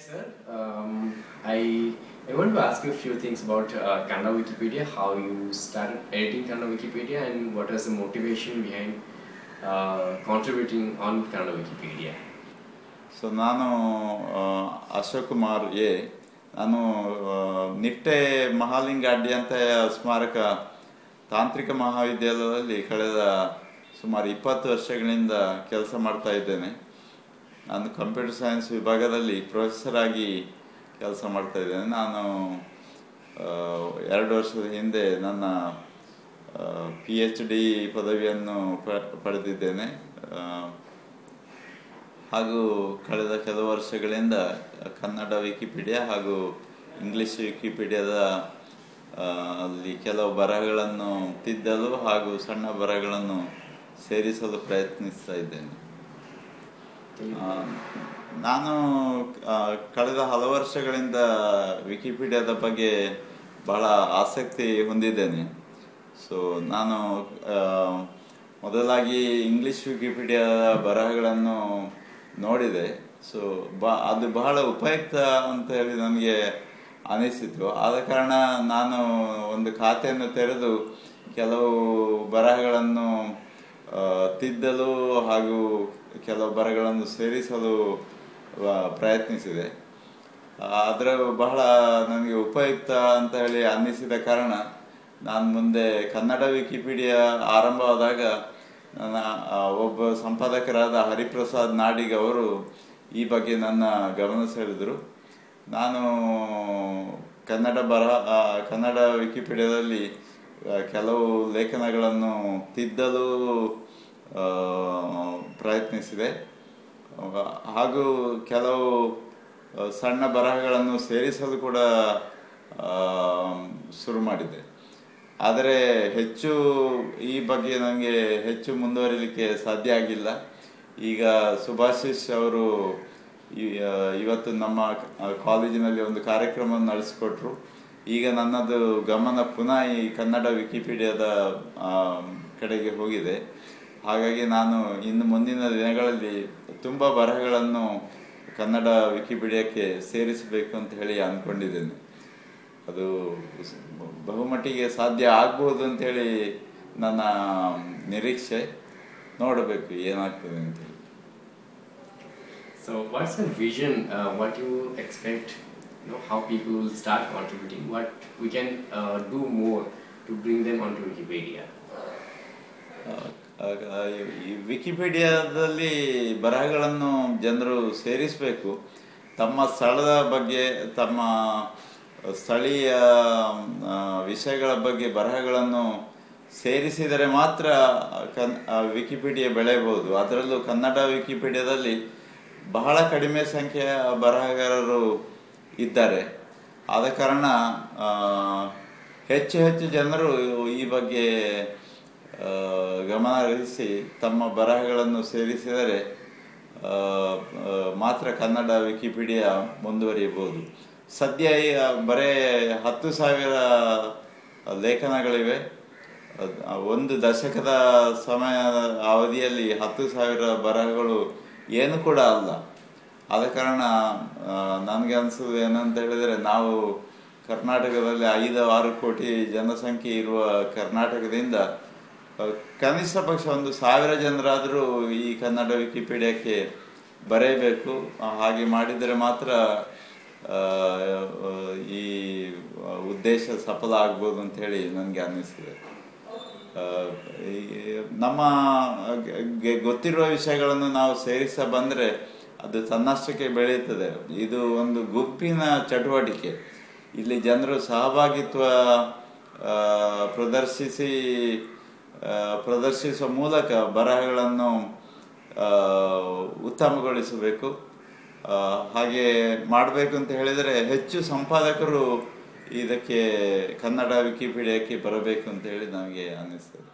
sir. Um, I I want to ask you a few things about uh, Kannada Wikipedia. How you started editing Kannada Wikipedia, and what was the motivation behind uh, contributing on Kannada Wikipedia? So ನಾನು ಆ, Ashok Kumar A ನಾನು ಆ, ನಿಟ್ಟೆ ಮಹಾಲಿಂಗಾಡ್ಯಂತೆಯ ಸ್ಮಾರಕ ತಾಂತ್ರಿಕ ಮಹಾವಿದ್ಯಾಲಯದಲ್ಲಿ ಕಳೆದ ಸುಮಾರು ಇಪ್ಪತ್ತು ವರ್ಷಗಳಿಂದ ಕೆಲಸ ಮಾಡ್ತಾ ಇದ್ದೇನೆ ನಾನು ಕಂಪ್ಯೂಟರ್ ಸೈನ್ಸ್ ವಿಭಾಗದಲ್ಲಿ ಪ್ರೊಫೆಸರ್ ಆಗಿ ಕೆಲಸ ಮಾಡ್ತಾ ಇದ್ದೇನೆ ನಾನು ಆ, ಎರಡು ವರ್ಷದ ಹಿಂದೆ ನನ್ನ ಪಿ ಎಚ್ ಡಿ ಪದವಿಯನ್ನು ಪ- ಪಡೆದಿದ್ದೇನೆ ಆ, ಹಾಗೂ ಕಳೆದ ಕೆಲವು ವರ್ಷಗಳಿಂದ ಕನ್ನಡ ವಿಕಿಪೀಡಿಯಾ ಹಾಗೂ ಇಂಗ್ಲಿಷ್ ವಿಕಿಪೀಡಿಯಾದ ಆ, ಅಲ್ಲಿ ಕೆಲವು ಬರಹಗಳನ್ನು ತಿದ್ದಲು ಹಾಗೂ ಸಣ್ಣ ಬರಹಗಳನ್ನು ಸೇರಿಸಲು ಪ್ರಯತ್ನಿಸ್ತಾ ಇದ್ದೇನೆ ಆ, ನಾನು ಆ, ಕಳೆದ ಹಲವು ವರ್ಷಗಳಿಂದ ವಿಕಿಪೀಡಿಯಾದ ಬಗ್ಗೆ ಬಹಳ ಆಸಕ್ತಿ ಹೊಂದಿದ್ದೇನೆ ಸೊ ನಾನು ಆ, ಮೊದಲಾಗಿ ಇಂಗ್ಲಿಷ್ ವಿಕಿಪೀಡಿಯಾದ ಬರಹಗಳನ್ನು ನೋಡಿದೆ ಸೊ ಬ ಅದು ಬಹಳ ಉಪಯುಕ್ತ ಅಂತ ಹೇಳಿ ನನಗೆ ಅನಿಸಿತು ಆದ ಕಾರಣ ನಾನು ಒಂದು ಖಾತೆಯನ್ನು ತೆರೆದು ಕೆಲವು ಬರಹಗಳನ್ನು ಆ, ತಿದ್ದಲು ಹಾಗೂ ಕೆಲವು ಬರಹಗಳನ್ನು ಸೇರಿಸಲು ಆ, ಪ್ರಯತ್ನಿಸಿದೆ ಆ, ಅದರ ಬಹಳ ನನಗೆ ಉಪಯುಕ್ತ ಅಂತ ಹೇಳಿ ಅನ್ನಿಸಿದ ಕಾರಣ ನಾನು ಮುಂದೆ ಕನ್ನಡ ವಿಕಿಪೀಡಿಯಾ ಆರಂಭವಾದಾಗ ನನ್ನ ಆ, ಒಬ್ಬ ಸಂಪಾದಕರಾದ ಹರಿಪ್ರಸಾದ್ ನಾಡಿಗ್ ಅವರು ಈ ಬಗ್ಗೆ ನನ್ನ ಗಮನ ಸೆಳೆದರು ನಾನು ಕನ್ನಡ ಬರಹ ಆ, ಕನ್ನಡ ವಿಕಿಪೀಡಿಯಾದಲ್ಲಿ ಆ, ಕೆಲವು ಲೇಖನಗಳನ್ನು ತಿದ್ದಲು ಆ, ಪ್ರಯತ್ನಿಸಿದೆ ಆ, ಹಾಗೂ ಕೆಲವು ಆ, ಸಣ್ಣ ಬರಹಗಳನ್ನು ಸೇರಿಸಲು ಕೂಡ ಆ, ಶುರು ಮಾಡಿದೆ ಆದರೆ ಹೆಚ್ಚು ಈ ಬಗ್ಗೆ ನನಗೆ ಹೆಚ್ಚು ಮುಂದುವರಿಲಿಕ್ಕೆ ಸಾಧ್ಯ ಆಗಿಲ್ಲ ಈಗ ಸುಭಾಷಿಸ್ ಅವರು ಈ- ಆ, ಇವತ್ತು ನಮ್ಮ ಆ, ಕಾಲೇಜಿನಲ್ಲಿ ಒಂದು ಕಾರ್ಯಕ್ರಮವನ್ನು ನಡೆಸಿಕೊಟ್ರು ಈಗ ನನ್ನದು ಗಮನ ಪುನಃ ಈ ಕನ್ನಡ ವಿಕಿಪೀಡಿಯಾದ ಆ, ಕಡೆಗೆ ಹೋಗಿದೆ ಹಾಗಾಗಿ ನಾನು ಇನ್ನು ಮುಂದಿನ ದಿನಗಳಲ್ಲಿ ತುಂಬ ಬರಹಗಳನ್ನು ಕನ್ನಡ ವಿಕಿಪೀಡಿಯಾಕ್ಕೆ ಸೇರಿಸಬೇಕು ಅಂತ ಹೇಳಿ ಅಂದ್ಕೊಂಡಿದ್ದೇನೆ ಅದು ಸ್- ಬಹುಮಟ್ಟಿಗೆ ಸಾಧ್ಯ ಆಗ್ಬೋದು ಅಂತೇಳಿ ನನ್ನ ನಿರೀಕ್ಷೆ ನೋಡಬೇಕು ಏನಾಗ್ತದೆ ಅಂತೇಳಿ So, what's your vision? Uh, what you expect? You know, how people will start contributing? What we can uh, do more to bring them onto Wikipedia? ಆಗ ಈ ವಿಕಿಪೀಡಿಯಾದಲ್ಲಿ ಬರಹಗಳನ್ನು ಜನರು ಸೇರಿಸಬೇಕು ತಮ್ಮ ಸ್ಥಳದ ಬಗ್ಗೆ ತಮ್ಮ ಸ್ಥಳೀಯ ಆ, ವಿಷಯಗಳ ಬಗ್ಗೆ ಬರಹಗಳನ್ನು ಸೇರಿಸಿದರೆ ಮಾತ್ರ ಕನ್ ಆ, ವಿಕಿಪೀಡಿಯಾ ಬೆಳೆಯಬಹುದು ಅದರಲ್ಲೂ ಕನ್ನಡ ವಿಕಿಪೀಡಿಯಾದಲ್ಲಿ ಬಹಳ ಕಡಿಮೆ ಸಂಖ್ಯೆಯ ಬರಹಗಾರರು ಇದ್ದಾರೆ ಆದ ಕಾರಣ ಆ, ಹೆಚ್ಚು ಹೆಚ್ಚು ಜನರು ಈ ಬಗ್ಗೆ ಆ, ಗಮನ ಹರಿಸಿ ತಮ್ಮ ಬರಹಗಳನ್ನು ಸೇರಿಸಿದರೆ ಆ, ಆ, ಮಾತ್ರ ಕನ್ನಡ ವಿಕಿಪೀಡಿಯಾ ಮುಂದುವರಿಯಬಹುದು ಸದ್ಯ ಈಗ ಬರೇ ಹತ್ತು ಸಾವಿರ ಲೇಖನಗಳಿವೆ ಅದ್- ಆ ಒಂದು ದಶಕದ ಸಮಯ ಅವಧಿಯಲ್ಲಿ ಹತ್ತು ಸಾವಿರ ಬರಹಗಳು ಏನು ಕೂಡ ಅಲ್ಲ ಆದ ಕಾರಣ ನನಗೆ ಅನಿಸೋದು ಏನಂತ ಹೇಳಿದರೆ ನಾವು ಕರ್ನಾಟಕದಲ್ಲಿ ಐದು ಆರು ಕೋಟಿ ಜನಸಂಖ್ಯೆ ಇರುವ ಕರ್ನಾಟಕದಿಂದ ಆ, ಕನಿಷ್ಠ ಪಕ್ಷ ಒಂದು ಸಾವಿರ ಜನರಾದರೂ ಈ ಕನ್ನಡ ವಿಕಿಪೀಡಿಯಾಕ್ಕೆ ಬರೆಯಬೇಕು ಆ, ಹಾಗೆ ಮಾಡಿದರೆ ಮಾತ್ರ ಆ, ಆ, ಈ ಉದ್ದೇಶ ಸಫಲ ಆಗ್ಬೋದು ಅಂತ ಹೇಳಿ ನನಗೆ ಅನ್ನಿಸ್ತದೆ ಆ, ಈ- ನಮ್ಮ ಗೆ- ಗೊತ್ತಿರುವ ವಿಷಯಗಳನ್ನು ನಾವು ಸೇರಿಸ ಬಂದರೆ ಅದು ತನ್ನಷ್ಟಕ್ಕೆ ಬೆಳೆಯುತ್ತದೆ ಇದು ಒಂದು ಗುಂಪಿನ ಚಟುವಟಿಕೆ ಇಲ್ಲಿ ಜನರು ಸಹಭಾಗಿತ್ವ ಆ, ಪ್ರದರ್ಶಿಸಿ ಆ, ಪ್ರದರ್ಶಿಸುವ ಮೂಲಕ ಬರಹಗಳನ್ನು ಆ, ಉತ್ತಮಗೊಳಿಸಬೇಕು ಆ, ಹಾಗೆ ಮಾಡಬೇಕು ಅಂತ ಹೇಳಿದರೆ ಹೆಚ್ಚು ಸಂಪಾದಕರು ಇದಕ್ಕೆ ಕನ್ನಡ ವಿಕಿಪೀಡಿಯಾಕ್ಕೆ ಬರಬೇಕು ಅಂತ ಹೇಳಿ ನನಗೆ ಅನ್ನಿಸ್ತದೆ